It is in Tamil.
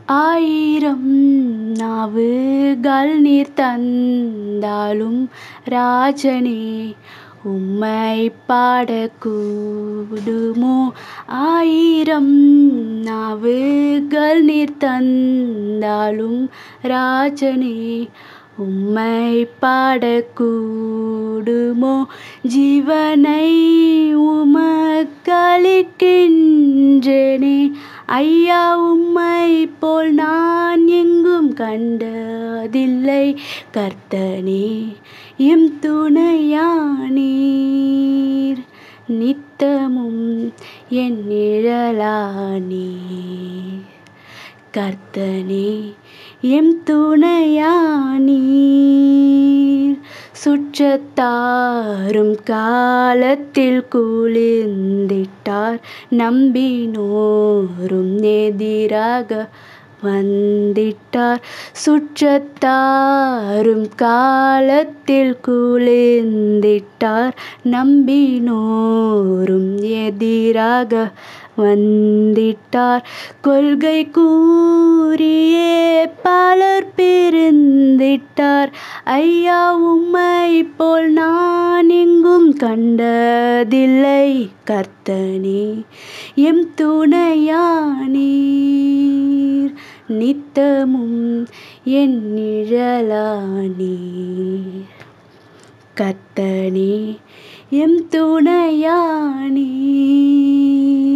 ஆயிரம் நாவுகள் நீர் தந்தாலும் ராஜனே உம்மைப் பாடக்கூடுமோ ஆயிரம் நாவுகள் நீர் தந்தாலும் ராஜனே உம்மைப் பாடக்கூடுமோ ஜீவனை உமக்களிக்கின்றேனே ஐயா உம்மைப் போல் நான் எங்கும் கண்டதில்லை கர்த்தனே எம் துணையானீர் நித்தமும் என் நிழலானீர் கர்த்தனே எம் துணையானீர் சுற்றத்தாரும் காலத்தில் குளிர்ந்திட்டார் நம்பினோரும் எதிராக வந்திட்டார் சுற்றத்தாரும் காலத்தில் குளிர்ந்திட்டார் நம்பினோரும் எதிராக வந்திட்டார் கொள்கை கூறியே பலர் பிரிந்திட்டார் ஐயா உம்மைப் போல் நான் எங்கும் கண்டதில்லை கர்த்தனே எம் துணையானீர் நித்தமும் என் நிழலானீர் கர்த்தனே எம் துணையானீர்